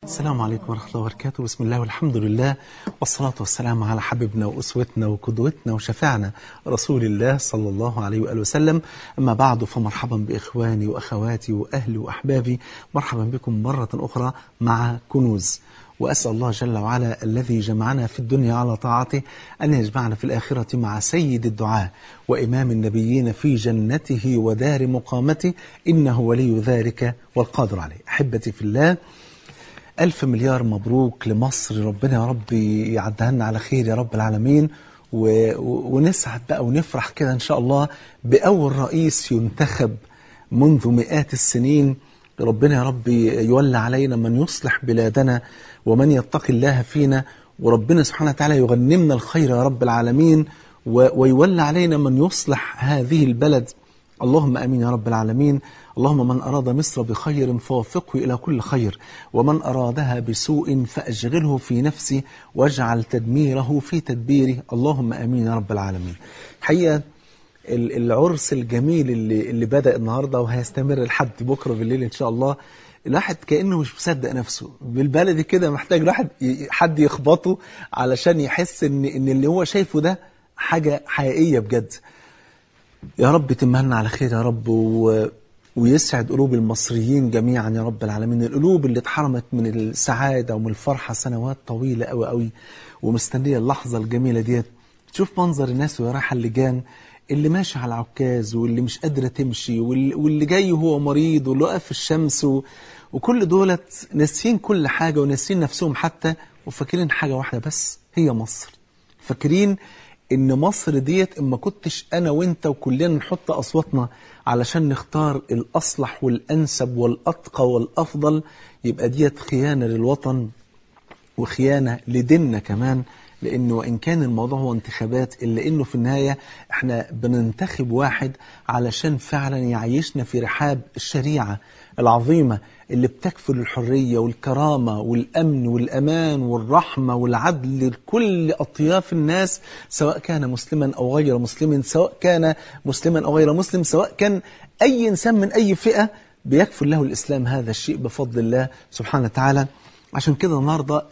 السلام عليكم ورحمة الله وبركاته بسم الله والحمد لله والصلاة والسلام على حبيبنا وأسوتنا وقدوتنا وشفعنا رسول الله صلى الله عليه وآله وسلم أما بعد فمرحبا بإخواني وأخواتي وأهلي وأحبابي مرحبا بكم مرة أخرى مع كنوز وأسأل الله جل وعلا الذي جمعنا في الدنيا على طاعته أن يجمعنا في الآخرة مع سيد الدعاء وإمام النبيين في جنته ودار مقامته إنه ولي ذلك والقادر عليه أحبتي في الله ألف مليار مبروك لمصر ربنا يا رب يعدها لنا على خير يا رب العالمين و... و... ونسعد بقى ونفرح كده إن شاء الله بأول رئيس ينتخب منذ مئات السنين ربنا يا رب يولى علينا من يصلح بلادنا ومن يتقي الله فينا وربنا سبحانه وتعالى يغنمنا الخير يا رب العالمين و... ويولى علينا من يصلح هذه البلد اللهم امين يا رب العالمين اللهم من اراد مصر بخير فوفقه الى كل خير ومن ارادها بسوء فاشغله في نفسه واجعل تدميره في تدبيره اللهم امين يا رب العالمين حقيقه العرس الجميل اللي اللي بدا النهارده وهيستمر لحد بكره بالليل ان شاء الله الواحد كانه مش مصدق نفسه بالبلدي كده محتاج الواحد حد يخبطه علشان يحس ان ان اللي هو شايفه ده حاجه حقيقيه بجد يا رب تمهلنا على خير يا رب و... ويسعد قلوب المصريين جميعا يا رب العالمين القلوب اللي اتحرمت من السعادة ومن الفرحة سنوات طويلة قوي قوي ومستنية اللحظة الجميلة ديت تشوف منظر الناس وهي رايحة اللجان اللي ماشي على عكاز واللي مش قادرة تمشي واللي, واللي جاي وهو مريض واللي واقف في الشمس و... وكل دولت ناسيين كل حاجة وناسيين نفسهم حتى وفاكرين حاجة واحدة بس هي مصر فاكرين ان مصر ديت اما كنتش انا وانت وكلنا نحط اصواتنا علشان نختار الاصلح والانسب والاتقى والافضل يبقى ديت خيانه للوطن وخيانه لديننا كمان لانه وان كان الموضوع هو انتخابات الا انه في النهايه احنا بننتخب واحد علشان فعلا يعيشنا في رحاب الشريعه العظيمه اللي بتكفل الحريه والكرامه والامن والامان والرحمه والعدل لكل اطياف الناس سواء كان مسلما او غير مسلم سواء كان مسلما او غير مسلم سواء كان اي انسان من اي فئه بيكفل له الاسلام هذا الشيء بفضل الله سبحانه وتعالى عشان كده النهاردة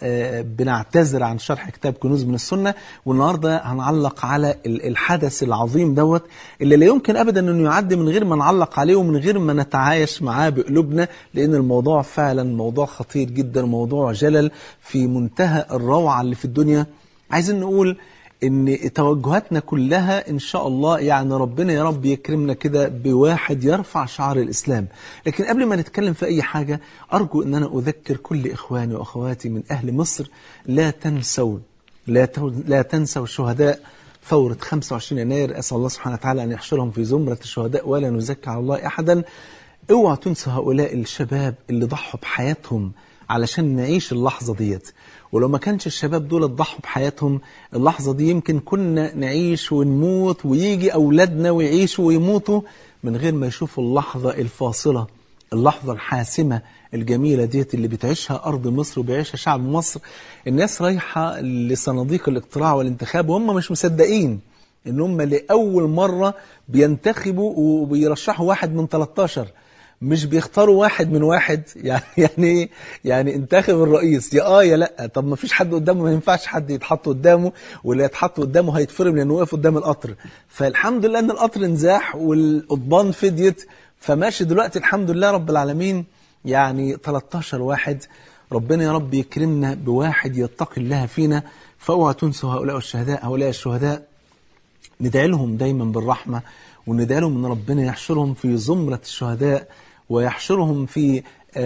بنعتذر عن شرح كتاب كنوز من السنة والنهاردة هنعلق على الحدث العظيم دوت اللي لا يمكن أبدا أنه يعدي من غير ما نعلق عليه ومن غير ما نتعايش معاه بقلوبنا لأن الموضوع فعلا موضوع خطير جدا موضوع جلل في منتهى الروعة اللي في الدنيا عايزين نقول ان توجهاتنا كلها ان شاء الله يعني ربنا يا رب يكرمنا كده بواحد يرفع شعار الاسلام لكن قبل ما نتكلم في اي حاجة ارجو ان انا اذكر كل اخواني واخواتي من اهل مصر لا تنسوا لا, لا تنسوا شهداء ثورة 25 يناير اسال الله سبحانه وتعالى ان يحشرهم في زمرة الشهداء ولا نزكي على الله احدا اوعوا تنسوا هؤلاء الشباب اللي ضحوا بحياتهم علشان نعيش اللحظة ديت ولو ما كانش الشباب دول ضحوا بحياتهم اللحظة دي يمكن كنا نعيش ونموت ويجي أولادنا ويعيشوا ويموتوا من غير ما يشوفوا اللحظة الفاصلة اللحظة الحاسمة الجميلة ديت اللي بتعيشها أرض مصر وبيعيشها شعب مصر الناس رايحة لصناديق الاقتراع والانتخاب وهم مش مصدقين ان هم لأول مرة بينتخبوا وبيرشحوا واحد من 13 مش بيختاروا واحد من واحد يعني يعني يعني انتخب الرئيس يا اه يا لا طب ما فيش حد قدامه ما ينفعش حد يتحط قدامه واللي يتحط قدامه هيتفرم لانه واقف قدام القطر فالحمد لله ان القطر انزاح والقضبان فديت فماشي دلوقتي الحمد لله رب العالمين يعني 13 واحد ربنا يا رب يكرمنا بواحد يتقي الله فينا فاوعى تنسوا هؤلاء الشهداء هؤلاء الشهداء ندعي لهم دايما بالرحمه وندعي لهم ان ربنا يحشرهم في زمره الشهداء ويحشرهم في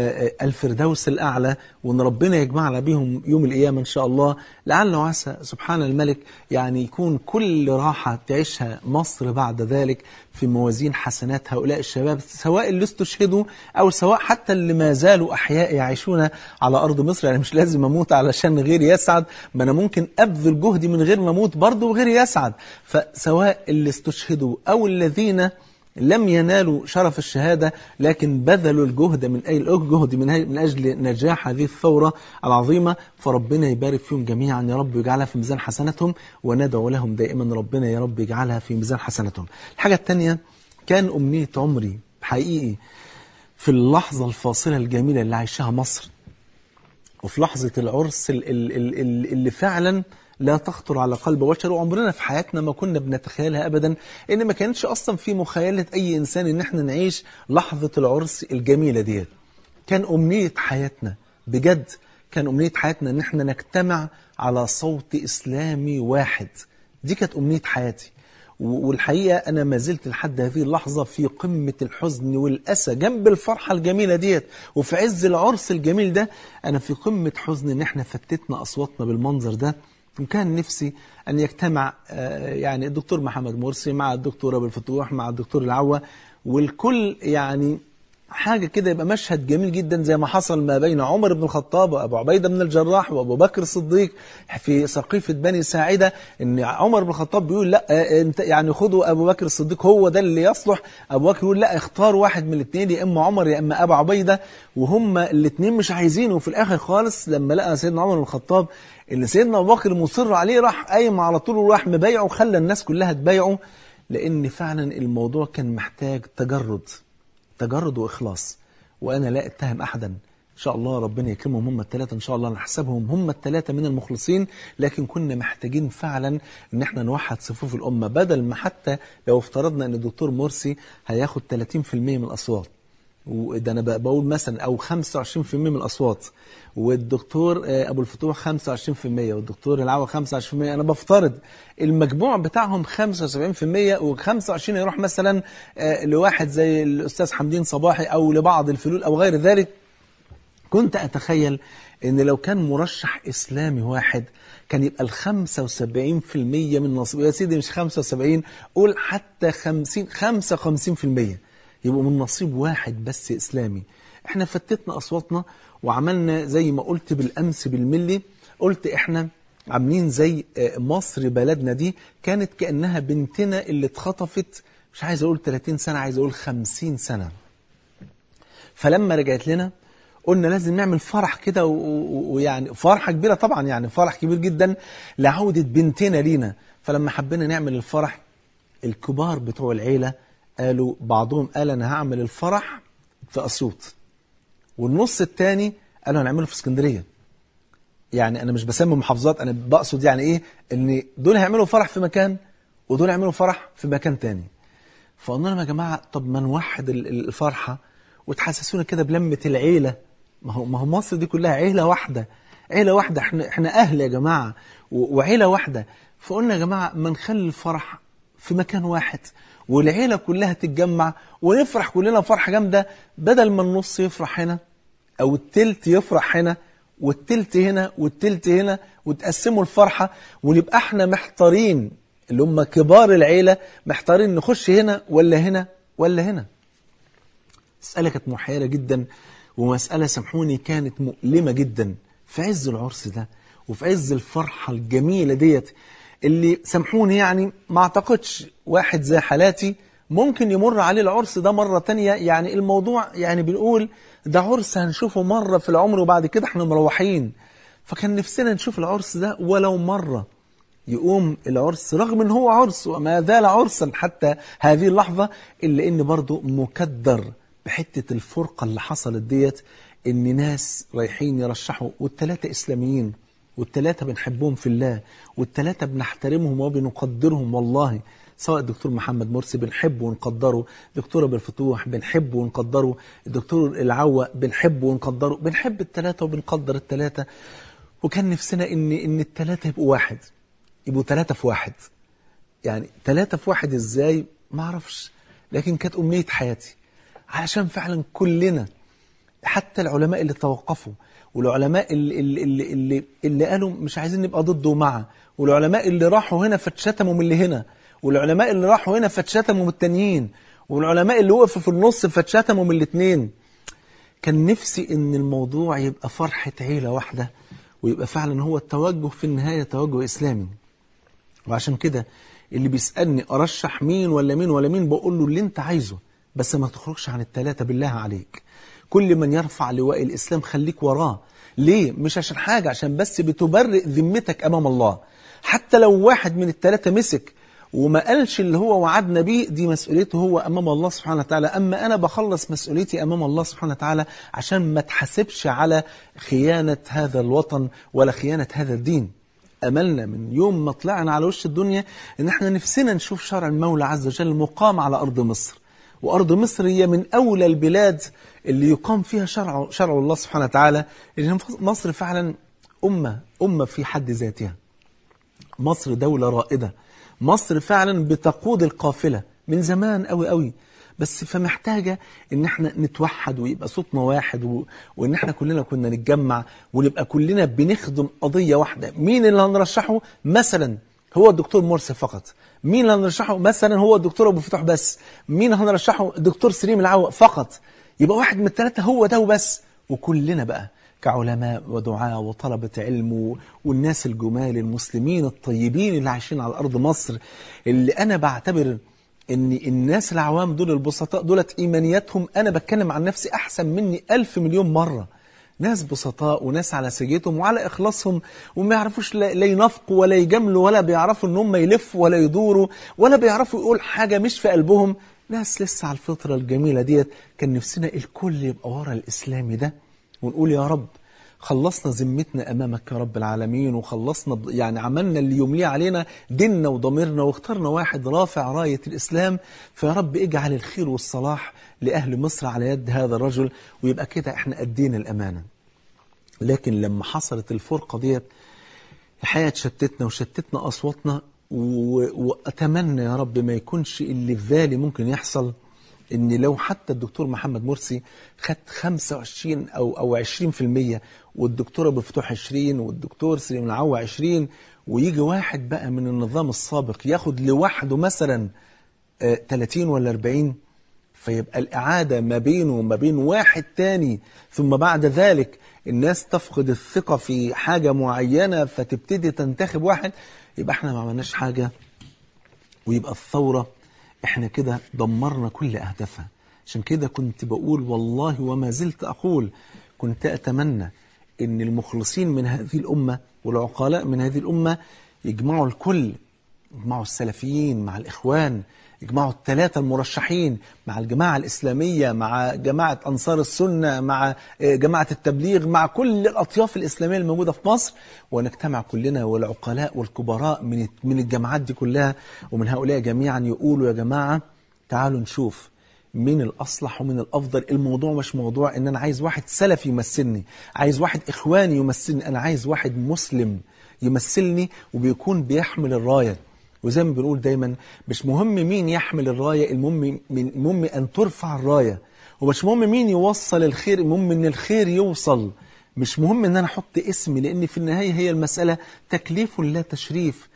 الفردوس الأعلى وأن ربنا يجمعنا بهم يوم القيامة إن شاء الله لعل وعسى سبحان الملك يعني يكون كل راحة تعيشها مصر بعد ذلك في موازين حسنات هؤلاء الشباب سواء اللي استشهدوا أو سواء حتى اللي ما زالوا أحياء يعيشون على أرض مصر يعني مش لازم أموت علشان غيري يسعد ما أنا ممكن أبذل جهدي من غير ما أموت برضه وغيري يسعد فسواء اللي استشهدوا أو الذين لم ينالوا شرف الشهادة لكن بذلوا الجهد من أي الجهد من, من أجل نجاح هذه الثورة العظيمة فربنا يبارك فيهم جميعا يا رب يجعلها في ميزان حسناتهم وندعو لهم دائما ربنا يا رب يجعلها في ميزان حسناتهم الحاجة الثانية كان أمنية عمري حقيقي في اللحظة الفاصلة الجميلة اللي عايشها مصر وفي لحظة العرس ال- ال- ال- ال- اللي فعلا لا تخطر على قلب بشر وعمرنا في حياتنا ما كنا بنتخيلها أبدا إن ما كانتش أصلا في مخيلة أي إنسان إن احنا نعيش لحظة العرس الجميلة ديت كان أمنية حياتنا بجد كان أمنية حياتنا إن احنا نجتمع على صوت إسلامي واحد دي كانت أمنية حياتي و- والحقيقة أنا ما زلت لحد هذه اللحظة في قمة الحزن والأسى جنب الفرحة الجميلة ديت وفي عز العرس الجميل ده أنا في قمة حزن إن إحنا فتتنا أصواتنا بالمنظر ده وكان نفسي أن يجتمع آه، يعني الدكتور محمد مرسي مع الدكتور أبو الفتوح مع الدكتور العوة والكل يعني حاجة كده يبقى مشهد جميل جدا زي ما حصل ما بين عمر بن الخطاب وأبو عبيدة بن الجراح وأبو بكر الصديق في سقيفة بني ساعدة إن عمر بن الخطاب بيقول لا آه، انت يعني خدوا أبو بكر الصديق هو ده اللي يصلح أبو بكر يقول لا اختار واحد من الاثنين يا إما عمر يا إما أبو عبيدة وهم الاثنين مش عايزينه وفي الآخر خالص لما لقى سيدنا عمر بن الخطاب إن سيدنا أبو بكر مصر عليه راح قايم على طول وراح مبايعه وخلى الناس كلها تبايعه لأن فعلا الموضوع كان محتاج تجرد تجرد واخلاص وانا لا اتهم احدا ان شاء الله ربنا يكرمهم هم الثلاثه ان شاء الله نحسبهم هم الثلاثه من المخلصين لكن كنا محتاجين فعلا ان احنا نوحد صفوف الامه بدل ما حتى لو افترضنا ان الدكتور مرسي هياخد 30% من الاصوات وده انا بق- بقول مثلا او 25% من الاصوات والدكتور آه، ابو الفتوح 25% والدكتور العوا 25% انا بفترض المجموع بتاعهم 75% و25 يروح مثلا آه، لواحد زي الاستاذ حمدين صباحي او لبعض الفلول او غير ذلك كنت أتخيل أن لو كان مرشح إسلامي واحد كان يبقى ال 75% من نصيب يا سيدي مش 75 قول حتى 50 55% يبقوا من نصيب واحد بس إسلامي احنا فتتنا أصواتنا وعملنا زي ما قلت بالأمس بالملي قلت احنا عاملين زي آه، مصر بلدنا دي كانت كأنها بنتنا اللي اتخطفت مش عايز أقول 30 سنة عايز أقول 50 سنة فلما رجعت لنا قلنا لازم نعمل فرح كده و- و- ويعني فرحة كبيرة طبعا يعني فرح كبير جدا لعودة بنتنا لينا فلما حبينا نعمل الفرح الكبار بتوع العيلة قالوا بعضهم قال أنا هعمل الفرح في أسيوط والنص التاني قالوا هنعمله في اسكندرية يعني أنا مش بسمي محافظات أنا بقصد يعني إيه إن دول هيعملوا فرح في مكان ودول هيعملوا فرح في مكان تاني فقلنا لهم يا جماعة طب ما نوحد ال- ال- الفرحة وتحسسونا كده بلمة العيلة ما هو ما هو مصر دي كلها عيلة واحدة عيلة واحدة احنا احنا أهل يا جماعة و- وعيلة واحدة فقلنا يا جماعة ما نخلي الفرح في مكان واحد والعيلة كلها تتجمع ونفرح كلنا فرحة جامدة بدل ما النص يفرح هنا أو التلت يفرح هنا والتلت هنا والتلت هنا وتقسموا الفرحة ونبقى احنا محتارين اللي هم كبار العيلة محتارين نخش هنا ولا هنا ولا هنا مسألة كانت محيرة جدا ومسألة سامحوني كانت مؤلمة جدا في عز العرس ده وفي عز الفرحة الجميلة ديت اللي سامحوني يعني ما اعتقدش واحد زي حالاتي ممكن يمر عليه العرس ده مرة تانية يعني الموضوع يعني بنقول ده عرس هنشوفه مرة في العمر وبعد كده احنا مروحين فكان نفسنا نشوف العرس ده ولو مرة يقوم العرس رغم ان هو عرس وما زال عرسا حتى هذه اللحظة إلا ان برضه مكدر بحتة الفرقة اللي حصلت ديت ان ناس رايحين يرشحوا والتلاتة اسلاميين والتلاتة بنحبهم في الله والتلاتة بنحترمهم وبنقدرهم والله سواء الدكتور محمد مرسي بنحبه ونقدره دكتور ابو الفتوح بنحبه ونقدره الدكتور العوا بنحبه ونقدره بنحب التلاتة وبنقدر التلاتة وكان نفسنا ان ان التلاتة يبقوا واحد يبقوا تلاتة في واحد يعني تلاتة في واحد ازاي ما اعرفش لكن كانت امنية حياتي علشان فعلا كلنا حتى العلماء اللي توقفوا والعلماء اللي, اللي, اللي, اللي, اللي قالوا مش عايزين نبقى ضده ومعه والعلماء اللي راحوا هنا فاتشتموا من اللي هنا والعلماء اللي راحوا هنا فاتشتموا من التانيين والعلماء اللي وقفوا في النص فاتشتموا من الاثنين كان نفسي ان الموضوع يبقى فرحة عيلة واحدة ويبقى فعلا هو التوجه في النهاية توجه إسلامي وعشان كده اللي بيسألني أرشح مين ولا مين ولا مين بقول له اللي انت عايزه بس ما تخرجش عن التلاتة بالله عليك كل من يرفع لواء الإسلام خليك وراه ليه؟ مش عشان حاجة عشان بس بتبرئ ذمتك أمام الله حتى لو واحد من التلاتة مسك وما قالش اللي هو وعدنا بيه دي مسؤوليته هو أمام الله سبحانه وتعالى أما أنا بخلص مسؤوليتي أمام الله سبحانه وتعالى عشان ما تحاسبش على خيانة هذا الوطن ولا خيانة هذا الدين أملنا من يوم ما طلعنا على وش الدنيا إن احنا نفسنا نشوف شرع المولى عز وجل مقام على أرض مصر وأرض مصر هي من أولى البلاد اللي يقام فيها شرع, شرع الله سبحانه وتعالى لأن مصر فعلا أمة أمة في حد ذاتها مصر دولة رائدة مصر فعلا بتقود القافلة من زمان قوي قوي بس فمحتاجة ان احنا نتوحد ويبقى صوتنا واحد و... وان احنا كلنا كنا نتجمع ونبقى كلنا بنخدم قضية واحدة مين اللي هنرشحه مثلا هو الدكتور مرسي فقط مين اللي هنرشحه مثلا هو الدكتور ابو فتوح بس مين هنرشحه الدكتور سليم العوق فقط يبقى واحد من الثلاثة هو ده وبس وكلنا بقى كعلماء ودعاء وطلبة علم والناس الجمال المسلمين الطيبين اللي عايشين على أرض مصر اللي أنا بعتبر ان الناس العوام دول البسطاء دولت ايمانياتهم انا بتكلم عن نفسي احسن مني ألف مليون مرة ناس بسطاء وناس على سجيتهم وعلى اخلاصهم وما يعرفوش لا ينافقوا ولا يجاملوا ولا بيعرفوا ان هم يلفوا ولا يدوروا ولا بيعرفوا يقول حاجة مش في قلبهم ناس لسه على الفطرة الجميلة ديت كان نفسنا الكل يبقى ورا الاسلامي ده ونقول يا رب خلصنا ذمتنا أمامك يا رب العالمين وخلصنا يعني عملنا اللي يمليه علينا ديننا وضميرنا واخترنا واحد رافع راية الإسلام فيا رب اجعل الخير والصلاح لأهل مصر على يد هذا الرجل ويبقى كده احنا أدينا الأمانة لكن لما حصلت الفرقة ديت الحقيقة شتتنا وشتتنا أصواتنا وأتمنى يا رب ما يكونش اللي في بالي ممكن يحصل ان لو حتى الدكتور محمد مرسي خد 25 او او 20% والدكتور ابو فتوح 20 والدكتور سليم العوا 20 ويجي واحد بقى من النظام السابق ياخد لوحده مثلا 30 ولا 40 فيبقى الإعادة ما بينه وما بين واحد تاني ثم بعد ذلك الناس تفقد الثقة في حاجة معينة فتبتدي تنتخب واحد يبقى احنا ما عملناش حاجة ويبقى الثورة احنا كده دمرنا كل أهدافها عشان كده كنت بقول والله وما زلت أقول كنت أتمنى ان المخلصين من هذه الأمة والعقلاء من هذه الأمة يجمعوا الكل يجمعوا السلفيين مع الإخوان يجمعوا الثلاثة المرشحين مع الجماعة الإسلامية مع جماعة أنصار السنة مع جماعة التبليغ مع كل الأطياف الإسلامية الموجودة في مصر ونجتمع كلنا والعقلاء والكبراء من من الجماعات دي كلها ومن هؤلاء جميعا يقولوا يا جماعة تعالوا نشوف مين الأصلح ومين الأفضل الموضوع مش موضوع إن أنا عايز واحد سلفي يمثلني عايز واحد إخواني يمثلني أنا عايز واحد مسلم يمثلني وبيكون بيحمل الراية وزي ما بنقول دايما مش مهم مين يحمل الراية المهم المهم أن ترفع الراية ومش مهم مين يوصل الخير المهم أن الخير يوصل مش مهم أن أنا أحط اسمي لأن في النهاية هي المسألة تكليف لا تشريف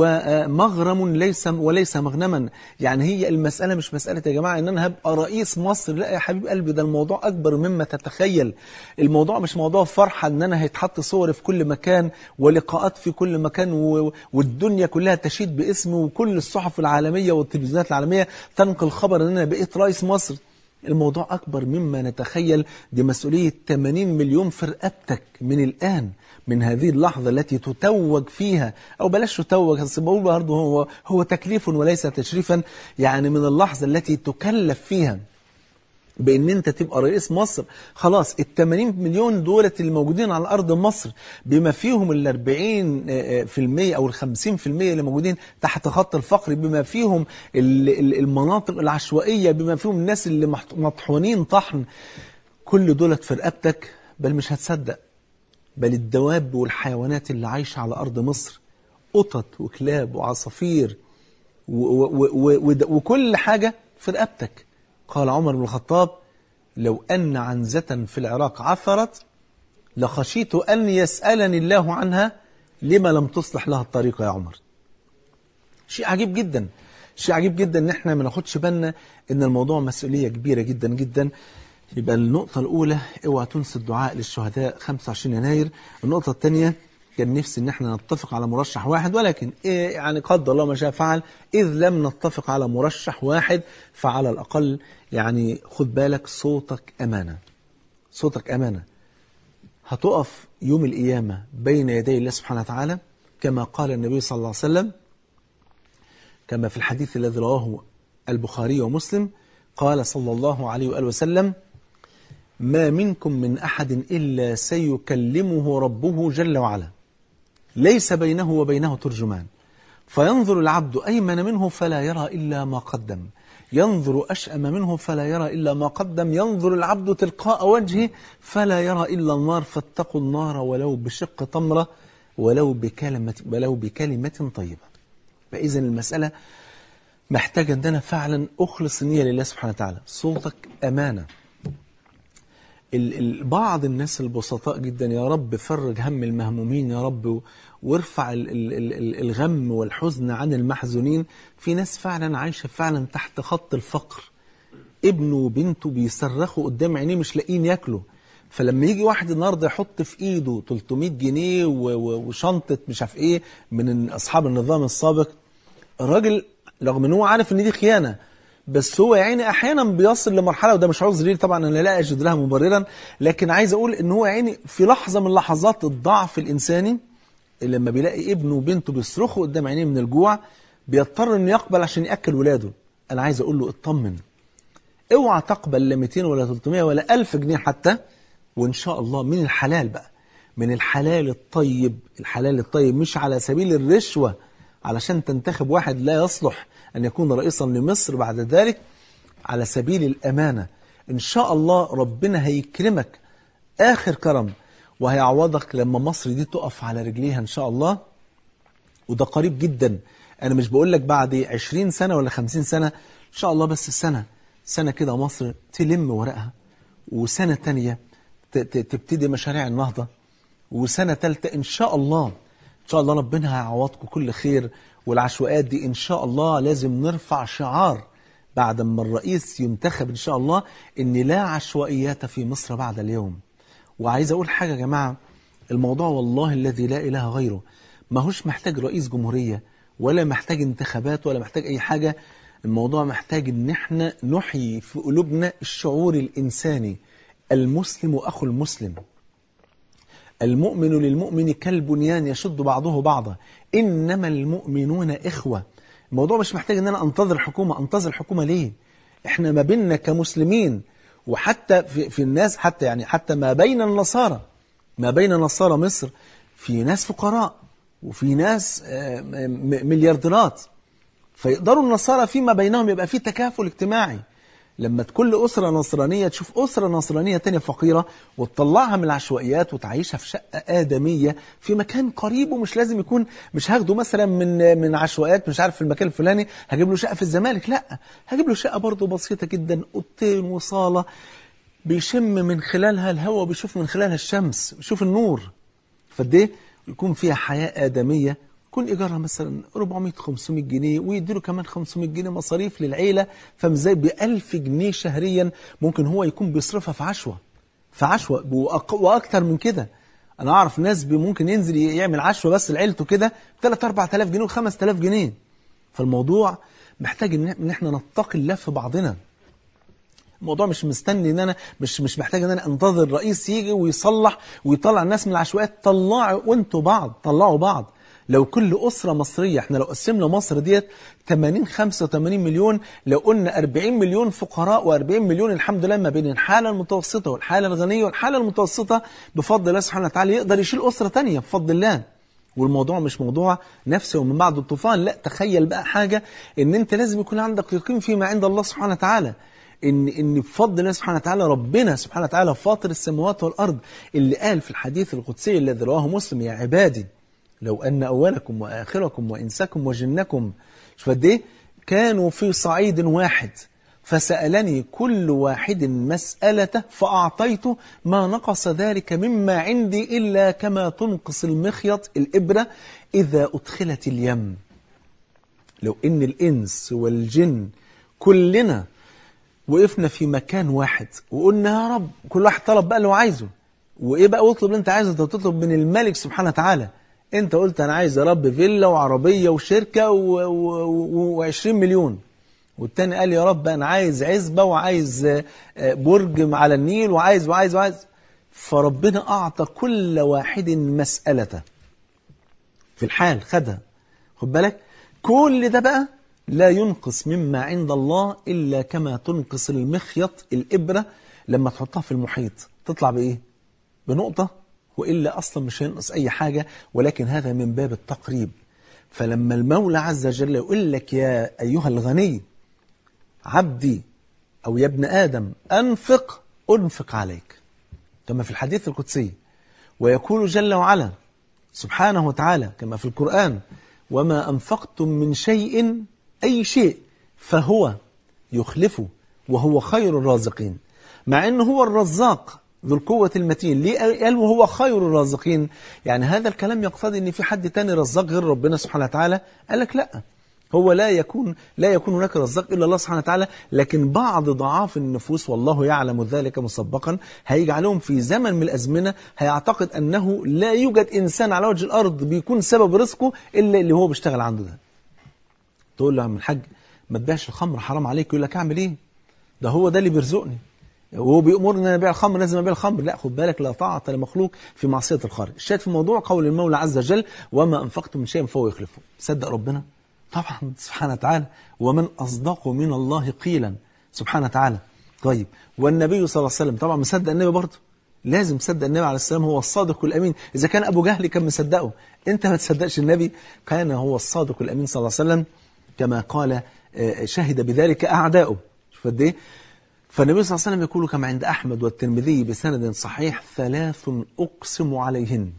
ومغرم ليس وليس مغنما يعني هي المسألة مش مسألة يا جماعة ان انا هبقى رئيس مصر لا يا حبيب قلبي ده الموضوع اكبر مما تتخيل الموضوع مش موضوع فرحة ان انا هيتحط صوري في كل مكان ولقاءات في كل مكان و... والدنيا كلها تشيد باسمي وكل الصحف العالمية والتلفزيونات العالمية تنقل خبر ان انا بقيت رئيس مصر الموضوع أكبر مما نتخيل دي مسؤولية 80 مليون في رقبتك من الآن من هذه اللحظة التي تتوج فيها أو بلاش تتوج بس بقول برضه هو هو تكليف وليس تشريفا يعني من اللحظة التي تكلف فيها بان انت تبقى رئيس مصر خلاص ال 80 مليون دولت اللي موجودين على ارض مصر بما فيهم ال 40% او ال 50% اللي موجودين تحت خط الفقر بما فيهم المناطق العشوائيه بما فيهم الناس اللي مطحونين طحن كل دولت في رقبتك بل مش هتصدق بل الدواب والحيوانات اللي عايشه على ارض مصر قطط وكلاب وعصافير وكل حاجه في رقبتك قال عمر بن الخطاب لو أن عنزة في العراق عثرت لخشيت أن يسألني الله عنها لما لم تصلح لها الطريق يا عمر شيء عجيب جدا شيء عجيب جدا ان احنا ما ناخدش بالنا ان الموضوع مسؤولية كبيرة جدا جدا يبقى النقطة الأولى اوعى تنسى الدعاء للشهداء 25 يناير النقطة الثانية كان نفسي ان احنا نتفق على مرشح واحد ولكن إيه يعني قدر الله ما شاء فعل اذ لم نتفق على مرشح واحد فعلى الاقل يعني خد بالك صوتك امانه صوتك امانه هتقف يوم القيامه بين يدي الله سبحانه وتعالى كما قال النبي صلى الله عليه وسلم كما في الحديث الذي رواه البخاري ومسلم قال صلى الله عليه وآله وسلم ما منكم من أحد إلا سيكلمه ربه جل وعلا ليس بينه وبينه ترجمان فينظر العبد أيمن منه فلا يرى إلا ما قدم ينظر أشأم منه فلا يرى إلا ما قدم ينظر العبد تلقاء وجهه فلا يرى إلا النار فاتقوا النار ولو بشق تمرة ولو بكلمة, ولو بكلمة طيبة فإذا المسألة محتاجة أن أنا فعلا أخلص النية لله سبحانه وتعالى صوتك أمانة ال ال بعض الناس البسطاء جدا يا رب فرج هم المهمومين يا رب وارفع ال ال ال الغم والحزن عن المحزونين في ناس فعلا عايشة فعلا تحت خط الفقر ابنه وبنته بيصرخوا قدام عينيه مش لاقيين ياكلوا فلما يجي واحد النهارده يحط في ايده 300 جنيه وشنطه مش عارف ايه من اصحاب النظام السابق الراجل رغم ان هو عارف ان دي خيانه بس هو يا عيني احيانا بيصل لمرحله وده مش عذر ليه طبعا انا لا اجد لها مبررا لكن عايز اقول ان هو يا عيني في لحظه من لحظات الضعف الانساني اللي لما بيلاقي ابنه وبنته بيصرخوا قدام عينيه من الجوع بيضطر انه يقبل عشان ياكل ولاده انا عايز اقول له اطمن اوعى تقبل لا 200 ولا 300 ولا 1000 جنيه حتى وان شاء الله من الحلال بقى من الحلال الطيب الحلال الطيب مش على سبيل الرشوه علشان تنتخب واحد لا يصلح أن يكون رئيسا لمصر بعد ذلك على سبيل الأمانة إن شاء الله ربنا هيكرمك آخر كرم وهيعوضك لما مصر دي تقف على رجليها إن شاء الله وده قريب جدا أنا مش بقول لك بعد 20 سنة ولا 50 سنة إن شاء الله بس سنة سنة كده مصر تلم ورقها وسنة تانية تبتدي مشاريع النهضة وسنة ثالثة إن شاء الله إن شاء الله ربنا هيعوضكم كل خير والعشوائيات دي إن شاء الله لازم نرفع شعار بعد ما الرئيس ينتخب إن شاء الله إن لا عشوائيات في مصر بعد اليوم وعايز أقول حاجة يا جماعة الموضوع والله الذي لا إله غيره ما هوش محتاج رئيس جمهورية ولا محتاج انتخابات ولا محتاج أي حاجة الموضوع محتاج إن احنا نحيي في قلوبنا الشعور الإنساني المسلم أخو المسلم المؤمن للمؤمن كالبنيان يشد بعضه بعضا إنما المؤمنون إخوة الموضوع مش محتاج أن أنا أنتظر حكومة أنتظر حكومة ليه إحنا ما بيننا كمسلمين وحتى في, في الناس حتى يعني حتى ما بين النصارى ما بين نصارى مصر في ناس فقراء وفي ناس مليارديرات فيقدروا النصارى فيما بينهم يبقى في تكافل اجتماعي لما كل أسرة نصرانية تشوف أسرة نصرانية تانية فقيرة وتطلعها من العشوائيات وتعيشها في شقة آدمية في مكان قريب ومش لازم يكون مش هاخده مثلا من من عشوائيات مش عارف في المكان الفلاني هجيب له شقة في الزمالك لا هجيب له شقة برضه بسيطة جدا أوضتين وصالة بيشم من خلالها الهواء بيشوف من خلالها الشمس بيشوف النور فديه يكون فيها حياة آدمية يكون إيجارها مثلا 400 500 جنيه ويديله كمان 500 جنيه مصاريف للعيلة فمزاي ب 1000 جنيه شهريا ممكن هو يكون بيصرفها في عشوة في عشوة وأكتر من كده أنا أعرف ناس ممكن ينزل يعمل عشوة بس لعيلته كده 3 4000 جنيه و 5000 جنيه فالموضوع محتاج إن إحنا نتقي الله في بعضنا الموضوع مش مستني ان انا مش مش محتاج ان انا انتظر الرئيس يجي ويصلح ويطلع الناس من العشوائيات طلعوا وانتوا بعض طلعوا بعض لو كل أسرة مصرية احنا لو قسمنا مصر ديت 80 85 مليون لو قلنا 40 مليون فقراء و40 مليون الحمد لله ما بين الحالة المتوسطة والحالة الغنية والحالة المتوسطة بفضل الله سبحانه وتعالى يقدر يشيل أسرة تانية بفضل الله والموضوع مش موضوع نفسي ومن بعد الطوفان لا تخيل بقى حاجة ان انت لازم يكون عندك يقين فيما عند الله سبحانه وتعالى ان ان بفضل الله سبحانه وتعالى ربنا سبحانه وتعالى فاطر السماوات والارض اللي قال في الحديث القدسي الذي رواه مسلم يا عبادي لو أن أولكم وآخركم وإنسكم وجنكم شوف قد إيه كانوا في صعيد واحد فسألني كل واحد مسألته فأعطيته ما نقص ذلك مما عندي إلا كما تنقص المخيط الإبرة إذا أدخلت اليم لو إن الإنس والجن كلنا وقفنا في مكان واحد وقلنا يا رب كل واحد طلب بقى اللي هو عايزه وإيه بقى اطلب اللي أنت عايزه أنت تطلب من الملك سبحانه وتعالى انت قلت انا عايز يا رب فيلا وعربية وشركة و20 مليون والتاني قال يا رب انا عايز عزبة وعايز برج على النيل وعايز وعايز وعايز فربنا اعطى كل واحد مسألته في الحال خدها خد بالك كل ده بقى لا ينقص مما عند الله إلا كما تنقص المخيط الإبرة لما تحطها في المحيط تطلع بإيه؟ بنقطة وإلا أصلا مش هينقص أي حاجة ولكن هذا من باب التقريب فلما المولى عز وجل يقول لك يا أيها الغني عبدي أو يا ابن آدم أنفق أنفق عليك كما في الحديث القدسي ويقول جل وعلا سبحانه وتعالى كما في القرآن وما أنفقتم من شيء أي شيء فهو يخلفه وهو خير الرازقين مع أنه هو الرزاق ذو القوة المتين ليه قال وهو خير الرازقين يعني هذا الكلام يقتضي أن في حد تاني رزاق غير ربنا سبحانه وتعالى قال لك لا هو لا يكون لا يكون هناك رزاق الا الله سبحانه وتعالى لكن بعض ضعاف النفوس والله يعلم ذلك مسبقا هيجعلهم في زمن من الازمنه هيعتقد انه لا يوجد انسان على وجه الارض بيكون سبب رزقه الا اللي هو بيشتغل عنده ده. تقول له يا عم الحاج ما تبيعش الخمر حرام عليك يقول لك اعمل ايه؟ ده هو ده اللي بيرزقني. وهو بيأمرني ان انا ابيع الخمر لازم ابيع الخمر لا خد بالك لا طاعه لمخلوق في معصيه الخالق الشاهد في الموضوع قول المولى عز وجل وما انفقتم من شيء فهو يخلفه صدق ربنا طبعا سبحانه وتعالى ومن أصدق من الله قيلا سبحانه وتعالى طيب والنبي صلى الله عليه وسلم طبعا مصدق النبي برضه لازم تصدق النبي عليه السلام هو الصادق الأمين إذا كان أبو جهل كان مصدقه أنت ما تصدقش النبي كان هو الصادق الأمين صلى الله عليه وسلم كما قال شهد بذلك أعداؤه شوف قد إيه فالنبي صلى الله عليه وسلم يقول كما عند أحمد والترمذي بسند صحيح ثلاث أقسم عليهن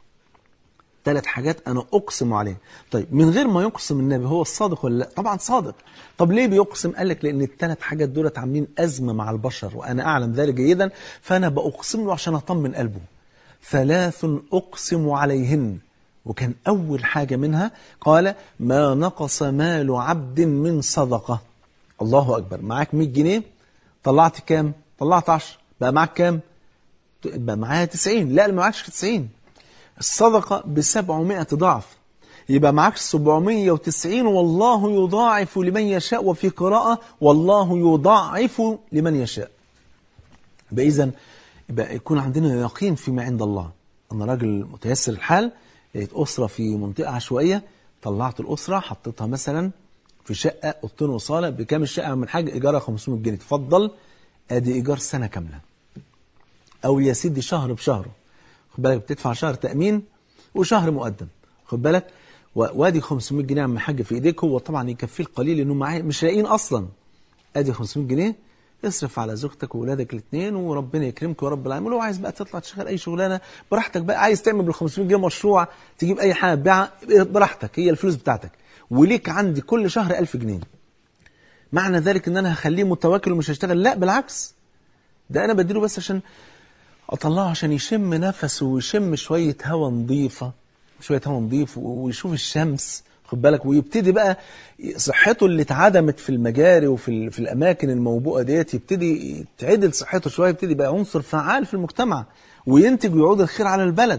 ثلاث حاجات أنا أقسم عليه طيب من غير ما يقسم النبي هو الصادق ولا لا طبعا صادق طب ليه بيقسم قال لك لأن الثلاث حاجات دولت عاملين أزمة مع البشر وأنا أعلم ذلك جيدا فأنا بأقسم له عشان أطمن قلبه ثلاث أقسم عليهن وكان أول حاجة منها قال ما نقص مال عبد من صدقة الله أكبر معاك 100 جنيه طلعت كام طلعت 10 بقى معاك كام بقى معايا 90 لا ما معكش 90 الصدقة بسبعمائة ضعف يبقى معاك 790 والله يضاعف لمن يشاء وفي قراءة والله يضاعف لمن يشاء يبقى إذن يبقى يكون عندنا يقين فيما عند الله أنا راجل متيسر الحال لقيت أسرة في منطقة عشوائية طلعت الأسرة حطيتها مثلا في شقة أوضتين وصالة بكام الشقة من حاجة إيجارها 500 جنيه تفضل أدي إيجار سنة كاملة أو يا سيدي شهر بشهره خد بالك بتدفع شهر تأمين وشهر مقدم خد بالك وادي 500 جنيه عم حاج في ايديك هو طبعا يكفيه القليل انه معاه مش لاقيين اصلا ادي 500 جنيه اصرف على زوجتك واولادك الاثنين وربنا يكرمك يا رب العالمين ولو عايز بقى تطلع تشتغل اي شغلانه براحتك بقى عايز تعمل بال 500 جنيه مشروع تجيب اي حاجه تبيعها براحتك هي الفلوس بتاعتك وليك عندي كل شهر 1000 جنيه معنى ذلك ان انا هخليه متواكل ومش هشتغل لا بالعكس ده انا بديله بس عشان اطلعه عشان يشم نفسه ويشم شويه هواء نظيفه شويه هواء نظيف ويشوف الشمس خد بالك ويبتدي بقى صحته اللي اتعدمت في المجاري وفي في الاماكن الموبوءه ديت يبتدي تعدل صحته شويه يبتدي يبقى عنصر فعال في المجتمع وينتج ويعود الخير على البلد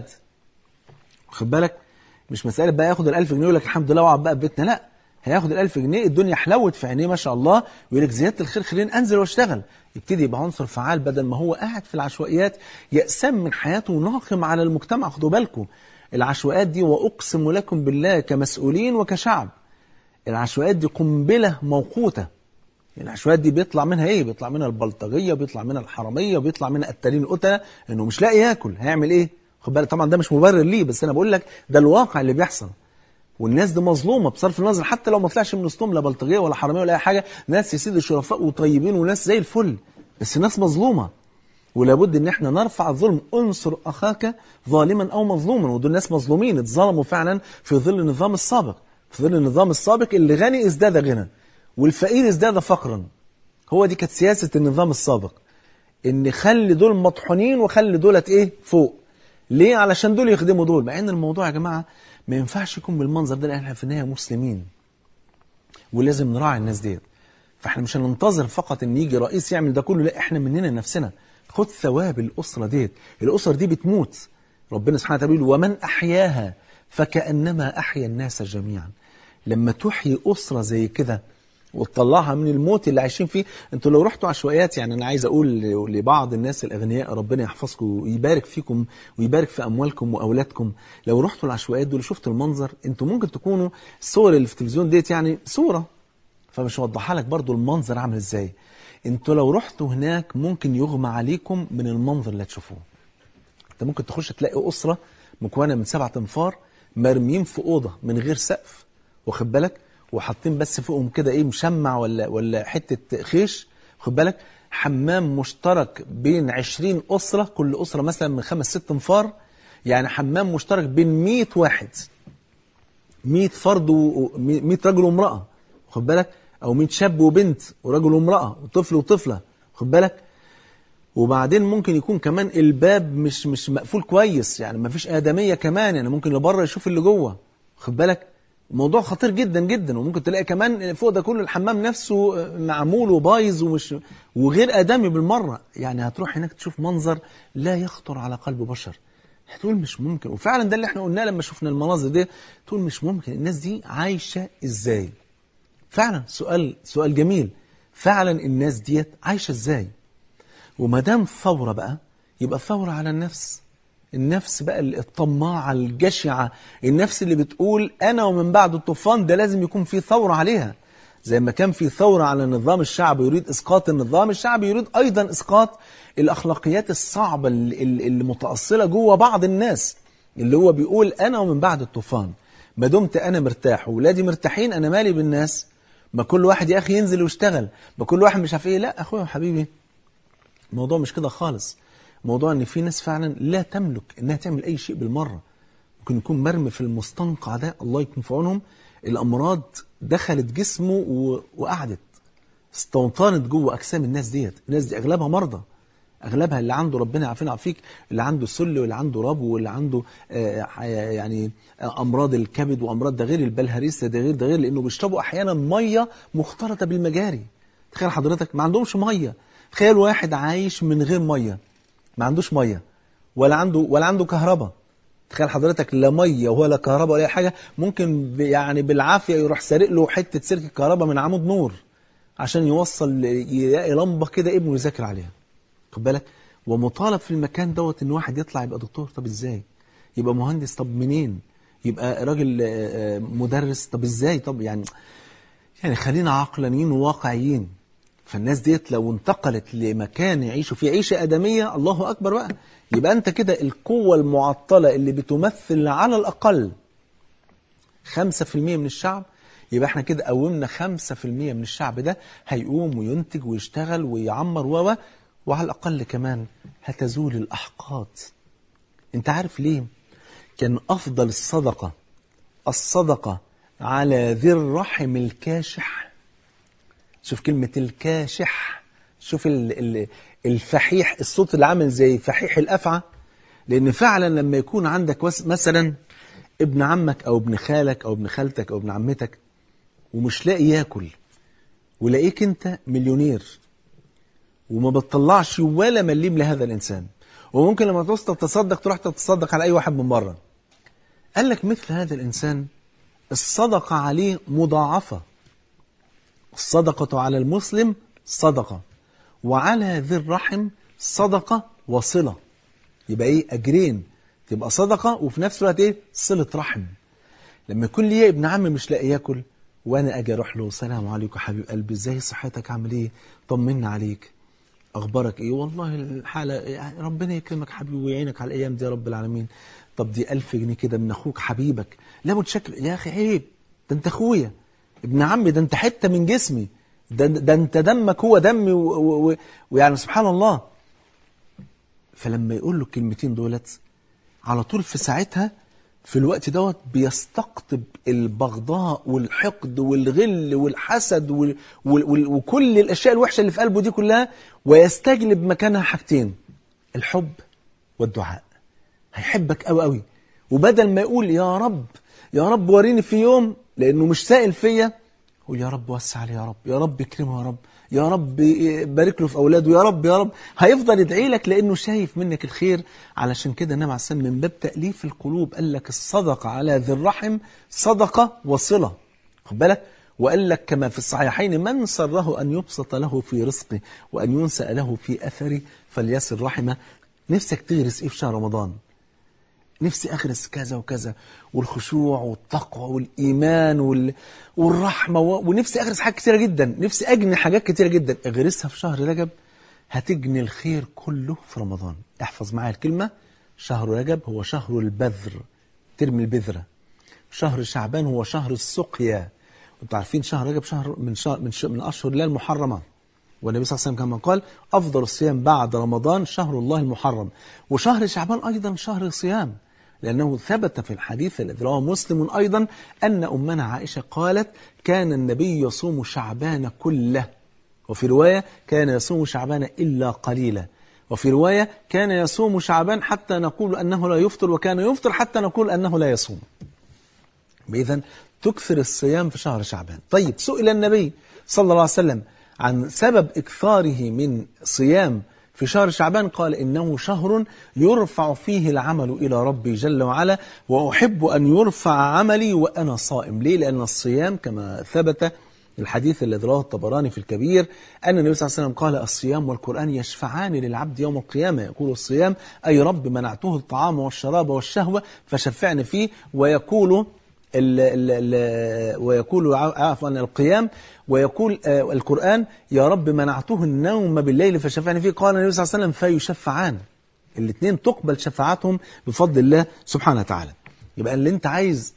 خد بالك مش مساله بقى ياخد ال1000 جنيه يقول لك الحمد لله واقعد بقى في بيتنا لا هياخد ال1000 جنيه الدنيا حلوت في عينيه ما شاء الله ويقول لك زياده الخير خليني انزل واشتغل يبتدي يبقى عنصر فعال بدل ما هو قاعد في العشوائيات يأسم من حياته وناقم على المجتمع خدوا بالكم العشوائيات دي وأقسم لكم بالله كمسؤولين وكشعب العشوائيات دي قنبلة موقوتة العشوائيات دي بيطلع منها ايه بيطلع منها البلطجية بيطلع منها الحرامية بيطلع منها قتالين القتلة انه مش لاقي ياكل هيعمل ايه خد بالك طبعا ده مش مبرر ليه بس انا بقول لك ده الواقع اللي بيحصل والناس دي مظلومه بصرف النظر حتى لو ما طلعش من وسطهم لا بلطجيه ولا حراميه ولا اي حاجه ناس يا سيدي شرفاء وطيبين وناس زي الفل بس ناس مظلومه ولابد ان احنا نرفع الظلم انصر اخاك ظالما او مظلوما ودول ناس مظلومين اتظلموا فعلا في ظل النظام السابق في ظل النظام السابق اللي غني ازداد غنى والفقير ازداد فقرا هو دي كانت سياسه النظام السابق ان خلي دول مطحونين وخلي دولت ايه فوق ليه علشان دول يخدموا دول مع ان الموضوع يا جماعه ما ينفعش يكون بالمنظر ده لان احنا في النهايه مسلمين ولازم نراعي الناس ديت فاحنا مش هننتظر فقط ان يجي رئيس يعمل ده كله لا احنا مننا نفسنا خد ثواب الاسره ديت الاسر دي بتموت ربنا سبحانه وتعالى بيقول ومن احياها فكانما احيا الناس جميعا لما تحيي اسره زي كده وتطلعها من الموت اللي عايشين فيه انتوا لو رحتوا عشوائيات يعني انا عايز اقول لبعض الناس الاغنياء ربنا يحفظكم ويبارك فيكم ويبارك في اموالكم واولادكم لو رحتوا العشوائيات دول شفتوا المنظر انتوا ممكن تكونوا الصور اللي في التلفزيون ديت يعني صوره فمش موضحها لك برضو المنظر عامل ازاي انتوا لو رحتوا هناك ممكن يغمى عليكم من المنظر اللي هتشوفوه انت ممكن تخش تلاقي اسره مكونه من سبعة انفار مرميين في اوضه من غير سقف واخد بالك وحاطين بس فوقهم كده ايه مشمع ولا ولا حته خيش واخد بالك حمام مشترك بين 20 اسره كل اسره مثلا من خمس ست انفار يعني حمام مشترك بين 100 واحد 100 فرد و 100 رجل وامراه واخد بالك او 100 شاب وبنت ورجل وامراه وطفل وطفله واخد بالك وبعدين ممكن يكون كمان الباب مش مش مقفول كويس يعني ما فيش ادميه كمان يعني ممكن اللي بره يشوف اللي جوه واخد بالك موضوع خطير جدا جدا وممكن تلاقي كمان فوق ده كله الحمام نفسه معمول وبايظ ومش وغير ادمي بالمره يعني هتروح هناك تشوف منظر لا يخطر على قلب بشر هتقول مش ممكن وفعلا ده اللي احنا قلناه لما شفنا المناظر دي تقول مش ممكن الناس دي عايشه ازاي فعلا سؤال سؤال جميل فعلا الناس ديت عايشه ازاي وما دام ثوره بقى يبقى ثوره على النفس النفس بقى الطماعه الجشعه النفس اللي بتقول انا ومن بعد الطوفان ده لازم يكون في ثوره عليها زي ما كان في ثوره على النظام الشعبي يريد اسقاط النظام الشعبي يريد ايضا اسقاط الاخلاقيات الصعبه اللي متاصله جوه بعض الناس اللي هو بيقول انا ومن بعد الطوفان ما دمت انا مرتاح واولادي مرتاحين انا مالي بالناس ما كل واحد يا اخي ينزل ويشتغل ما كل واحد مش عارف ايه لا اخويا وحبيبي الموضوع مش كده خالص موضوع ان في ناس فعلا لا تملك انها تعمل اي شيء بالمره ممكن يكون مرمي في المستنقع ده الله يكون في عونهم الامراض دخلت جسمه و... وقعدت استوطنت جوه اجسام الناس ديت الناس دي اغلبها مرضى اغلبها اللي عنده ربنا عارفين عافيك اللي عنده سل واللي عنده ربو واللي عنده آه يعني آه امراض الكبد وامراض ده غير البلهارسيا ده غير ده غير لانه بيشربوا احيانا ميه مختلطه بالمجاري تخيل حضرتك ما عندهمش ميه تخيل واحد عايش من غير ميه ما عندوش ميه ولا عنده ولا عنده كهرباء تخيل حضرتك لا ميه ولا كهرباء ولا اي حاجه ممكن يعني بالعافيه يروح سارق له حته سلك الكهرباء من عمود نور عشان يوصل يلاقي لمبه كده ابنه يذاكر عليها خد بالك ومطالب في المكان دوت ان واحد يطلع يبقى دكتور طب ازاي يبقى مهندس طب منين يبقى راجل مدرس طب ازاي طب يعني يعني خلينا عقلانيين وواقعيين فالناس ديت لو انتقلت لمكان يعيشوا فيه عيشة آدمية الله أكبر بقى يبقى أنت كده القوة المعطلة اللي بتمثل على الأقل 5% من الشعب يبقى احنا كده قومنا 5% من الشعب ده هيقوم وينتج ويشتغل ويعمر و وعلى الأقل كمان هتزول الأحقاد انت عارف ليه كان أفضل الصدقة الصدقة على ذي الرحم الكاشح شوف كلمة الكاشح شوف الفحيح الصوت اللي عامل زي فحيح الأفعى لأن فعلا لما يكون عندك مثلا ابن عمك أو ابن خالك أو ابن خالتك أو ابن عمتك ومش لاقي ياكل ولاقيك أنت مليونير وما بتطلعش ولا مليم لهذا الإنسان وممكن لما تصدق تصدق تروح تتصدق على أي واحد من بره قال لك مثل هذا الإنسان الصدقة عليه مضاعفة الصدقة على المسلم صدقة وعلى ذي الرحم صدقة وصلة يبقى ايه أجرين تبقى صدقة وفي نفس الوقت ايه صلة رحم لما يكون لي ابن عم مش لاقي ياكل وانا اجي اروح له سلام عليكم حبيب قلبي ازاي صحتك عامل ايه طمنا عليك اخبارك ايه والله الحاله يعني ربنا يكرمك حبيبي ويعينك على الايام دي يا رب العالمين طب دي ألف جنيه كده من اخوك حبيبك لا متشكل يا اخي عيب ده انت اخويا ابن عمي ده انت حته من جسمي ده, ده انت دمك هو دمي ويعني سبحان الله فلما يقول له الكلمتين دولت على طول في ساعتها في الوقت دوت بيستقطب البغضاء والحقد والغل والحسد وال وال وكل الاشياء الوحشه اللي في قلبه دي كلها ويستجلب مكانها حاجتين الحب والدعاء هيحبك قوي قوي وبدل ما يقول يا رب يا رب وريني في يوم لانه مش سائل فيا قول يا رب وسع عليه يا رب يا رب اكرمه يا رب يا رب بارك له في اولاده يا رب يا رب هيفضل يدعي لك لانه شايف منك الخير علشان كده النبي عليه السلام من باب تاليف القلوب قال لك الصدقه على ذي الرحم صدقه وصله خد بالك وقال لك كما في الصحيحين من سره ان يبسط له في رزقه وان ينسأ له في اثره فليصل رحمه نفسك تغرس ايه في شهر رمضان نفسي أغرس كذا وكذا والخشوع والتقوى والإيمان وال... والرحمة و... ونفسي أغرس حاجات كتيرة جدا نفسي أجني حاجات كتيرة جدا اغرسها في شهر رجب هتجني الخير كله في رمضان احفظ معايا الكلمة شهر رجب هو شهر البذر ترمي البذرة شهر شعبان هو شهر السقيا انتوا عارفين شهر رجب شهر من شهر من, شهر من أشهر الله المحرمة والنبي صلى الله عليه وسلم كما قال أفضل الصيام بعد رمضان شهر الله المحرم وشهر شعبان أيضا شهر صيام لأنه ثبت في الحديث الذي رواه مسلم أيضا أن أمنا عائشة قالت كان النبي يصوم شعبان كله وفي رواية كان يصوم شعبان إلا قليلا وفي رواية كان يصوم شعبان حتى نقول أنه لا يفطر وكان يفطر حتى نقول أنه لا يصوم إذا تكثر الصيام في شهر شعبان طيب سئل النبي صلى الله عليه وسلم عن سبب إكثاره من صيام في شهر شعبان قال إنه شهر يرفع فيه العمل إلى ربي جل وعلا وأحب أن يرفع عملي وأنا صائم ليه؟ لأن الصيام كما ثبت الحديث الذي رواه الطبراني في الكبير أن النبي صلى الله عليه وسلم قال الصيام والقرآن يشفعان للعبد يوم القيامة يقول الصيام أي رب منعته الطعام والشراب والشهوة فشفعني فيه ويقول ال ال ال ويقول عفوا القيام ويقول القرآن يا رب منعته النوم بالليل فشفعني فيه قال النبي صلى الله عليه وسلم فيشفعان الاثنين تقبل شفاعتهم بفضل الله سبحانه وتعالى يبقى اللي انت عايز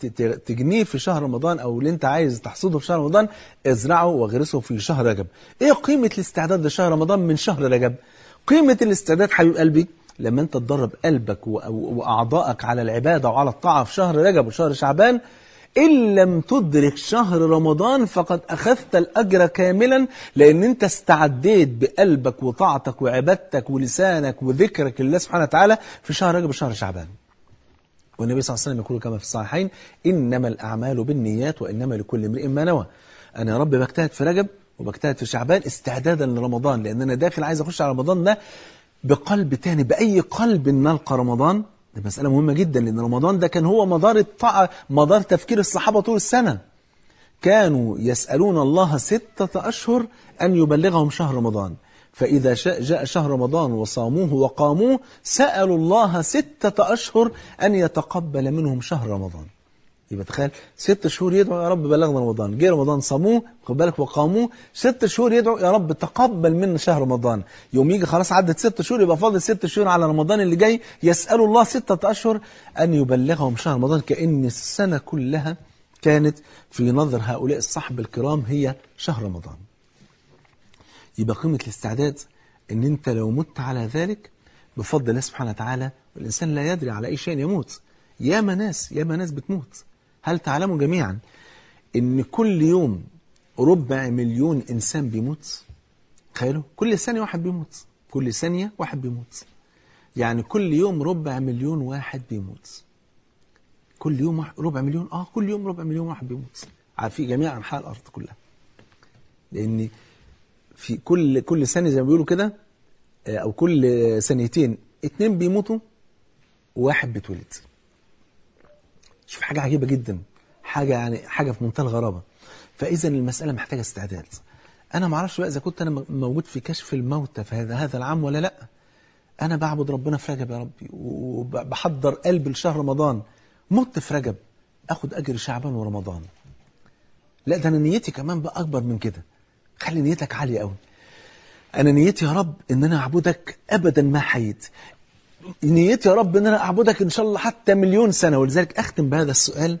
تجنيه في شهر رمضان او اللي انت عايز تحصده في شهر رمضان ازرعه واغرسه في شهر رجب ايه قيمة الاستعداد لشهر رمضان من شهر رجب قيمة الاستعداد حبيب قلبي لما انت تدرب قلبك واعضائك على العبادة وعلى الطاعة في شهر رجب وشهر شعبان إن لم تدرك شهر رمضان فقد أخذت الأجر كاملا لأن أنت استعديت بقلبك وطاعتك وعبادتك ولسانك وذكرك لله سبحانه وتعالى في شهر رجب وشهر شعبان والنبي صلى الله عليه وسلم يقول كما في الصحيحين إنما الأعمال بالنيات وإنما لكل امرئ ما نوى أنا يا رب بجتهد في رجب وبجتهد في شعبان استعدادا لرمضان لأن أنا داخل عايز أخش على رمضان ده بقلب تاني بأي قلب نلقى رمضان دي مسألة مهمة جدا لأن رمضان ده كان هو مدار الطاعة مدار تفكير الصحابة طول السنة كانوا يسألون الله ستة أشهر أن يبلغهم شهر رمضان فإذا جاء شهر رمضان وصاموه وقاموه سألوا الله ستة أشهر أن يتقبل منهم شهر رمضان يبقى تخيل ست شهور يدعو يا رب بلغنا رمضان جه رمضان صاموه خد بالك وقاموه ست شهور يدعو يا رب تقبل منا شهر رمضان يوم يجي خلاص عدت ست شهور يبقى فاضل ست شهور على رمضان اللي جاي يسألوا الله ستة أشهر أن يبلغهم شهر رمضان كأن السنة كلها كانت في نظر هؤلاء الصحب الكرام هي شهر رمضان يبقى قيمة الاستعداد ان انت لو مت على ذلك بفضل الله سبحانه وتعالى والإنسان لا يدري على أي شيء يموت ياما ناس ياما ناس بتموت هل تعلموا جميعا ان كل يوم ربع مليون إنسان بيموت تخيلوا كل ثانية واحد بيموت كل ثانية واحد بيموت يعني كل يوم ربع مليون واحد بيموت كل يوم ربع مليون اه كل يوم ربع مليون واحد بيموت في جميع انحاء الارض كلها لان في كل كل ثانيه زي ما بيقولوا كده او كل ثانيتين اتنين بيموتوا وواحد بيتولد شوف حاجه عجيبه جدا حاجه يعني حاجه في منتهى الغرابه فاذا المساله محتاجه استعداد انا ما اعرفش بقى اذا كنت انا موجود في كشف الموتى في هذا هذا العام ولا لا انا بعبد ربنا في رجب يا ربي وبحضر قلبي لشهر رمضان مت في رجب اخد اجر شعبان ورمضان لا ده انا نيتي كمان بقى اكبر من كده خلي نيتك عاليه قوي انا نيتي يا رب ان انا اعبدك ابدا ما حييت نيتي يا رب ان انا اعبدك ان شاء الله حتى مليون سنه ولذلك اختم بهذا السؤال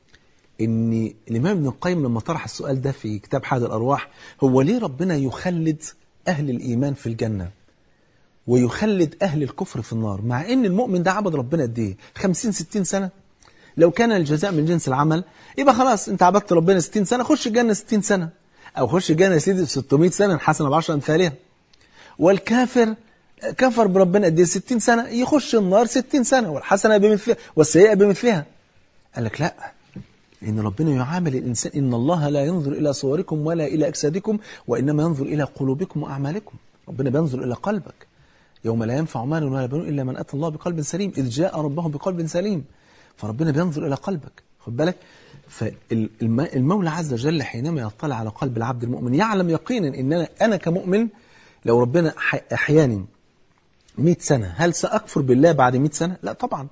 ان الامام ابن القيم لما طرح السؤال ده في كتاب حاد الارواح هو ليه ربنا يخلد اهل الايمان في الجنه ويخلد اهل الكفر في النار مع ان المؤمن ده عبد ربنا قد ايه 50 60 سنه لو كان الجزاء من جنس العمل يبقى خلاص انت عبدت ربنا 60 سنه خش الجنه 60 سنه او خش الجنه يا سيدي 600 سنه الحسنه ب 10 امثالها والكافر كفر بربنا قد ايه 60 سنه يخش النار 60 سنه والحسنه بمثلها والسيئه بمثلها قال لك لا لأن ربنا يعامل الإنسان إن الله لا ينظر إلى صوركم ولا إلى أجسادكم وإنما ينظر إلى قلوبكم وأعمالكم ربنا بينظر إلى قلبك يوم لا ينفع مال ولا بنون إلا من أتى الله بقلب سليم إذ جاء ربه بقلب سليم فربنا بينظر إلى قلبك خد بالك فالمولى عز وجل حينما يطلع على قلب العبد المؤمن يعلم يقينا إن أنا, أنا كمؤمن لو ربنا أحياني 100 سنة هل سأكفر بالله بعد 100 سنة؟ لا طبعا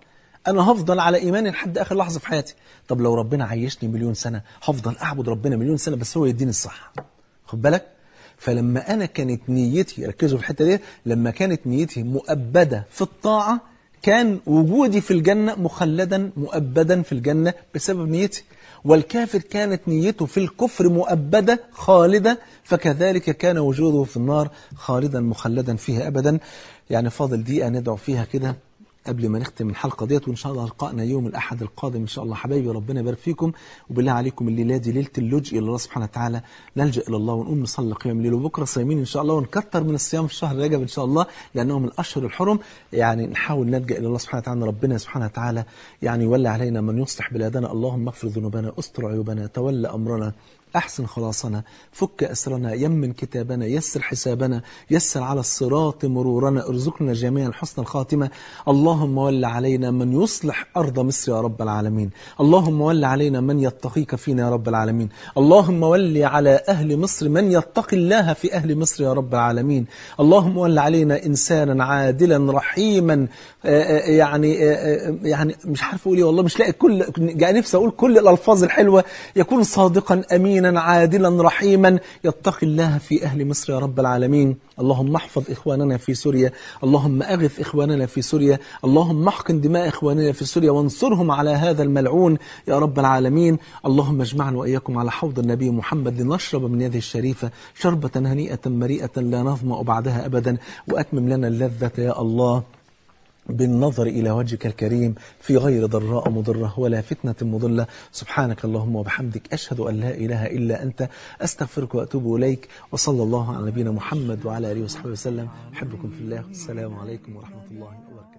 أنا هفضل على إيماني لحد آخر لحظة في حياتي طب لو ربنا عيشني مليون سنة هفضل أعبد ربنا مليون سنة بس هو يديني الصحة خد بالك فلما أنا كانت نيتي ركزوا في الحتة دي لما كانت نيتي مؤبدة في الطاعة كان وجودي في الجنة مخلدا مؤبدا في الجنة بسبب نيتي والكافر كانت نيته في الكفر مؤبدة خالدة فكذلك كان وجوده في النار خالدا مخلدا فيها أبدا يعني فاضل دقيقة ندعو فيها كده قبل ما نختم الحلقة ديت وإن شاء الله لقائنا يوم الأحد القادم إن شاء الله حبايبي ربنا يبارك فيكم وبالله عليكم الليلة دي ليلة اللجء إلى الله سبحانه وتعالى نلجأ إلى الله ونقوم نصلي قيام الليل وبكرة صايمين إن شاء الله ونكتر من الصيام في شهر رجب إن شاء الله لأنه من أشهر الحرم يعني نحاول نلجأ إلى الله سبحانه وتعالى ربنا سبحانه وتعالى يعني يولي علينا من يصلح بلادنا اللهم اغفر ذنوبنا استر عيوبنا تولى أمرنا أحسن خلاصنا فك أسرنا يمن كتابنا يسر حسابنا يسر على الصراط مرورنا ارزقنا جميعا حسن الخاتمة اللهم ول علينا من يصلح أرض مصر يا رب العالمين اللهم ول علينا من يتقيك فينا يا رب العالمين اللهم ول على أهل مصر من يتقي الله في أهل مصر يا رب العالمين اللهم ول علينا إنسانا عادلا رحيما يعني يعني مش عارف أقول إيه والله مش لاقي كل يعني نفسي أقول كل الألفاظ الحلوة يكون صادقا أمينا عادلا رحيما يتقي الله في أهل مصر يا رب العالمين اللهم احفظ إخواننا في سوريا اللهم أغث إخواننا في سوريا اللهم احقن دماء إخواننا في سوريا وانصرهم على هذا الملعون يا رب العالمين اللهم اجمعنا وإياكم على حوض النبي محمد لنشرب من يده الشريفة شربة هنيئة مريئة لا نظمأ بعدها أبدا وأتمم لنا اللذة يا الله بالنظر إلى وجهك الكريم في غير ضراء مضرة ولا فتنة مضلة سبحانك اللهم وبحمدك أشهد أن لا إله إلا أنت أستغفرك وأتوب إليك وصلى الله على نبينا محمد وعلى آله وصحبه وسلم أحبكم في الله السلام عليكم ورحمة الله وبركاته